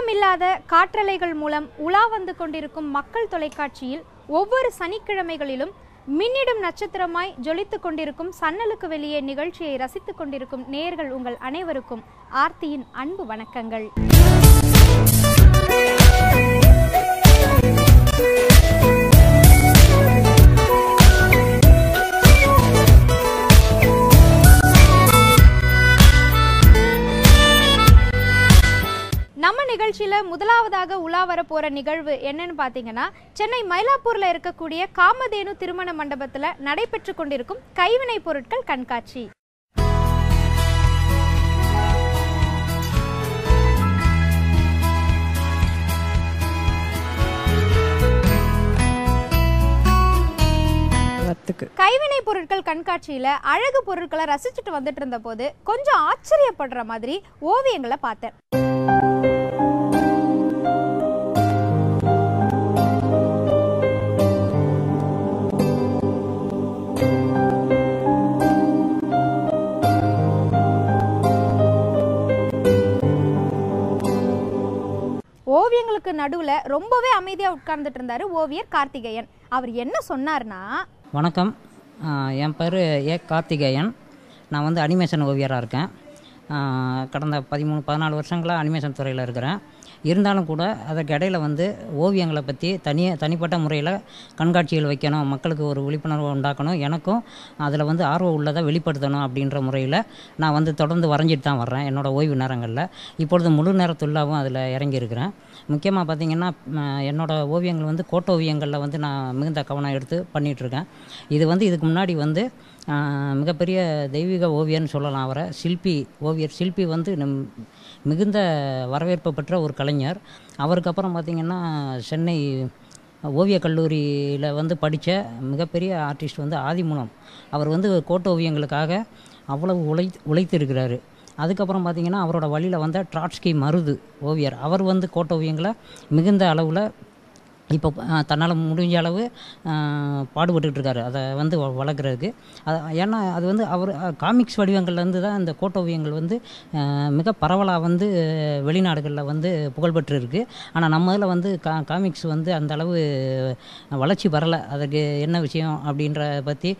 மிச்சமில்லாத காற்றலைகள் மூலம் உலா வந்து கொண்டிருக்கும் மக்கள் தொலைக்காட்சியில் ஒவ்வொரு சனிக்கிழமைகளிலும் மின்னிடும் நட்சத்திரமாய் ஜொலித்துக் கொண்டிருக்கும் சன்னலுக்கு வெளியே நிகழ்ச்சியை ரசித்துக் கொண்டிருக்கும் நேர்கள் உங்கள் அனைவருக்கும் ஆர்த்தியின் அன்பு வணக்கங்கள் நம்ம நிகழ்ச்சியில முதலாவதாக உலா வர போற நிகழ்வு என்னன்னு பாத்தீங்கன்னா சென்னை மயிலாப்பூர்ல இருக்கக்கூடிய காமதேனு திருமண மண்டபத்துல நடைபெற்று கொண்டிருக்கும் கைவினை பொருட்கள் கண்காட்சி பத்துக்கு கைவினை பொருட்கள் கண்காட்சியில அழகு பொருட்களை ரசிச்சுட்டு வந்துட்டு இருந்த போது கொஞ்சம் ஆச்சரியப்படுற மாதிரி ஓவியங்களை பார்த்தேன் ஓவியங்களுக்கு நடுவுல ரொம்பவே அமைதியா உட்கார்ந்துட்டு இருந்தாரு ஓவியர் கார்த்திகேயன் அவர் என்ன சொன்னார்னா வணக்கம் ஆஹ் என் பேர் ஏ கார்த்திகேயன் நான் வந்து அனிமேஷன் ஓவியராக இருக்கேன் ஆஹ் கடந்த பதிமூணு பதினாலு வருஷங்களாக அனிமேஷன் துறையில் இருக்கிறேன் இருந்தாலும் கூட அதற்கு இடையில வந்து ஓவியங்களை பற்றி தனியாக தனிப்பட்ட முறையில் கண்காட்சிகள் வைக்கணும் மக்களுக்கு ஒரு விழிப்புணர்வு உண்டாக்கணும் எனக்கும் அதில் வந்து ஆர்வம் உள்ளதை வெளிப்படுத்தணும் அப்படின்ற முறையில் நான் வந்து தொடர்ந்து வரைஞ்சிட்டு தான் வர்றேன் என்னோடய ஓய்வு நேரங்களில் இப்பொழுது முழு நேர தொழிலாகவும் அதில் இறங்கியிருக்கிறேன் முக்கியமாக பார்த்திங்கன்னா ம, என்னோட ஓவியங்கள் வந்து கோட்டோவியங்களில் வந்து நான் மிகுந்த கவனம் எடுத்து பண்ணிகிட்ருக்கேன் இது வந்து இதுக்கு முன்னாடி வந்து ஆஹ், மிகப்பெரிய தெய்வீக ஓவியர்னு சொல்லலாம் அவரை சிற்பி ஓவியர் சிற்பி வந்து நம் மிகுந்த வரவேற்பு பெற்ற ஒரு கலைஞர் அவருக்கு அப்புறம் பார்த்திங்கன்னா சென்னை ஓவியக் கல்லூரியில் வந்து படித்த மிகப்பெரிய ஆர்டிஸ்ட் வந்து ஆதிமூலம் அவர் வந்து கோட்டோவியங்களுக்காக அவ்வளவு உழை உழைத்திருக்கிறாரு அதுக்கப்புறம் பார்த்திங்கன்னா அவரோட வழியில் வந்த ட்ராட்ஸ்கி மருது ஓவியர் அவர் வந்து கோட்டோவியங்களை மிகுந்த அளவில் இப்போ தன்னால் முடிஞ்ச அளவு ஆஹ், பாடுபட்டுட்டு இருக்காரு அதை வந்து வ- வளர்க்குறதுக்கு அது ஏன்னா அது வந்து அவர் காமிக்ஸ் வடிவங்கள்லேருந்து தான் இந்த கோட்டோவியங்கள் வந்து ஆஹ், மிக பரவலாக வந்து வெளிநாடுகளில் வந்து புகழ்பெற்று இருக்குது ஆனால் நம்ம இதில் வந்து கா காமிக்ஸ் வந்து அந்த அளவு வளர்ச்சி வரலை அதுக்கு என்ன விஷயம் அப்படின்ற பற்றி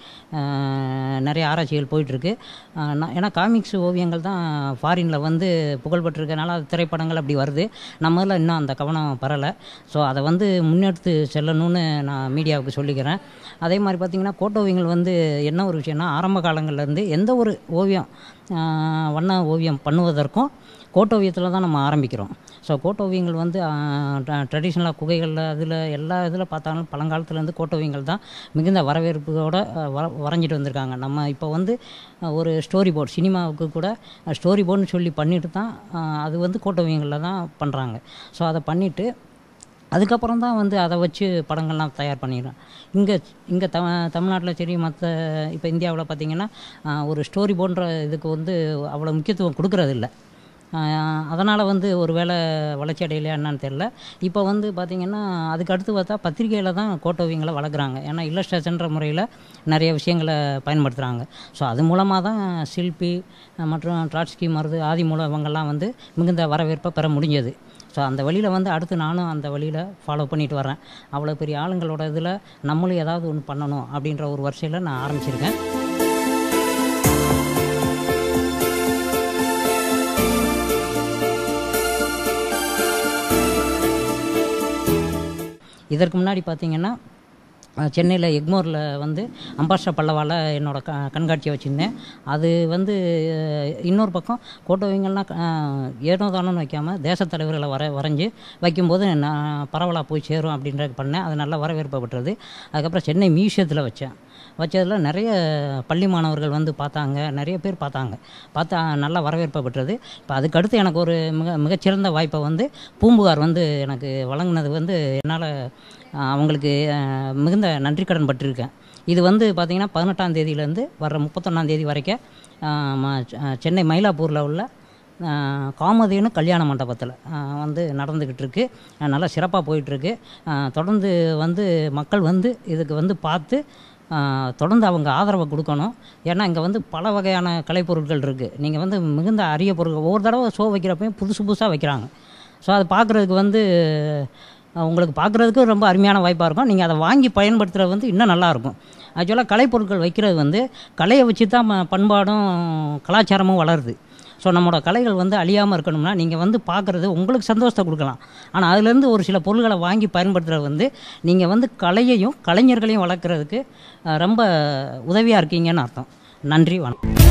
நிறைய ஆராய்ச்சிகள் போயிட்டுருக்கு ஏன்னா காமிக்ஸ் ஓவியங்கள் தான் ஃபாரினில் வந்து புகழ்பெற்றிருக்கனால அது திரைப்படங்கள் அப்படி வருது நம்ம இதில் இன்னும் அந்த கவனம் பரலை ஸோ அதை வந்து முன்னெடுத்து செல்லணும்னு நான் மீடியாவுக்கு சொல்லிக்கிறேன் அதே மாதிரி பார்த்திங்கன்னா கோட்டோவியங்கள் வந்து என்ன ஒரு விஷயம்னா ஆரம்ப காலங்கள்லேருந்து எந்த ஒரு ஓவியம் ஆஹ், வண்ண ஓவியம் பண்ணுவதற்கும் கோட்டோவியத்தில் தான் நம்ம ஆரம்பிக்கிறோம் ஸோ கோட்டோவியங்கள் வந்து ட்ரெடிஷ்னலாக குகைகளில் அதில் எல்லா இதில் பார்த்தாலும் பழங்காலத்துலேருந்து கோட்டோவியங்கள் தான் மிகுந்த வரவேற்போட அஹ், வர வரைஞ்சிட்டு வந்திருக்காங்க நம்ம இப்போ வந்து அஹ், ஒரு ஸ்டோரி போர்டு சினிமாவுக்கு கூட ஸ்டோரி போர்டுன்னு சொல்லி பண்ணிட்டு தான் அஹ், அது வந்து கோட்டோவியங்களில் தான் பண்ணுறாங்க ஸோ அதை பண்ணிவிட்டு அதுக்கப்புறம் தான் வந்து அதை வச்சு படங்கள்லாம் தயார் பண்ணிடுறேன் இங்கே இங்கே த தமிழ்நாட்டில் சரி மற்ற இப்போ இந்தியாவில் பார்த்திங்கன்னா ஆஹ், ஒரு ஸ்டோரி போன்ற இதுக்கு வந்து அவ்வளோ முக்கியத்துவம் கொடுக்கறதில்ல அதனால் வந்து ஒரு வேளை வளர்ச்சி அடையலையா என்னன்னு தெரில இப்போ வந்து பார்த்திங்கன்னா அதுக்கு அடுத்து பார்த்தா பத்திரிகையில் தான் கோட்டோவியங்களை வளர்க்குறாங்க ஏன்னா இல்லஸ்ட்ரேஷன்ற முறையில் நிறைய விஷயங்களை பயன்படுத்துகிறாங்க ஸோ அது மூலமாக தான் சில்பி அஹ், மற்றும் ட்ராட்ஸ்கி மருது ஆதி மூலம் இவங்கெல்லாம் வந்து மிகுந்த வரவேற்பை பெற முடிஞ்சது ஸோ அந்த வழியில் வந்து அடுத்து நானும் அந்த வழியில் ஃபாலோ பண்ணிட்டு வரேன் அவ்வளோ பெரிய ஆளுங்களோட இதில் நம்மளும் ஏதாவது ஒன்று பண்ணணும் அப்படின்ற ஒரு வரிசையில் நான் ஆரம்பிச்சிருக்கேன் இதற்கு முன்னாடி பார்த்தீங்கன்னா சென்னையில் எக்மோரில் வந்து அம்பாஷா பல்லவாவில் என்னோட க கண்காட்சியை வச்சுருந்தேன் அது வந்து அஹ், இன்னொரு பக்கம் கோட்டோவியங்கள்லாம் அஹ், ஏனோ தானோன்னு வைக்காமல் தேசத் தலைவர்களை வர வரைஞ்சி வைக்கும்போது நான் பரவலாக போய் சேரும் அப்படின்றது பண்ணேன் அது நல்லா வரவேற்பு பெற்றது அதுக்கப்புறம் சென்னை மியூசியத்தில் வச்சேன் வச்சதில் நிறைய பள்ளி மாணவர்கள் வந்து பார்த்தாங்க நிறைய பேர் பார்த்தாங்க பார்த்தா நல்லா வரவேற்பை பெற்றது இப்போ அதுக்கடுத்து எனக்கு ஒரு மிக மிகச்சிறந்த வாய்ப்பை வந்து பூம்புகார் வந்து எனக்கு வழங்கினது வந்து என்னால் அவங்களுக்கு அஹ், மிகுந்த நன்றி கடன் பட்டிருக்கேன் இது வந்து பார்த்திங்கன்னா பதினெட்டாம் தேதியிலேருந்து வர்ற முப்பத்தொன்னாம் தேதி வரைக்கும் அஹ், ம- செ- சென்னை மயிலாப்பூரில் உள்ள அஹ், காமதேனு கல்யாண மண்டபத்தில் வந்து நடந்துக்கிட்டு இருக்கு அஹ், நல்லா சிறப்பாக போயிட்டுருக்கு தொடர்ந்து வந்து மக்கள் வந்து இதுக்கு வந்து பார்த்து அஹ், தொடர்ந்து அவங்க ஆதரவை கொடுக்கணும் ஏன்னா இங்கே வந்து பல வகையான கலைப்பொருட்கள் இருக்குது நீங்கள் வந்து மிகுந்த அரிய பொருட்கள் ஒவ்வொரு தடவை ஷோ வைக்கிறப்பையும் புதுசு புதுசாக வைக்கிறாங்க ஸோ அது பார்க்குறதுக்கு வந்து அஹ், உங்களுக்கு பார்க்குறதுக்கு ரொம்ப அருமையான வாய்ப்பாக இருக்கும் நீங்கள் அதை வாங்கி பயன்படுத்துகிறது வந்து இன்னும் நல்லாயிருக்கும் ஆக்சுவலாக கலைப்பொருட்கள் வைக்கிறது வந்து கலையை வச்சு தான் ம- பண்பாடும் கலாச்சாரமும் வளருது ஸோ நம்மளோட கலைகள் வந்து அழியாமல் இருக்கணும்னா நீங்கள் வந்து பார்க்குறது உங்களுக்கு சந்தோஷத்தை கொடுக்கலாம் ஆனால் அதுலேருந்து ஒரு சில பொருள்களை வாங்கி பயன்படுத்துகிறது வந்து நீங்கள் வந்து கலையையும் கலைஞர்களையும் வளர்க்குறதுக்கு அஹ், ரொம்ப உதவியாக இருக்கீங்கன்னு அர்த்தம் நன்றி வணக்கம்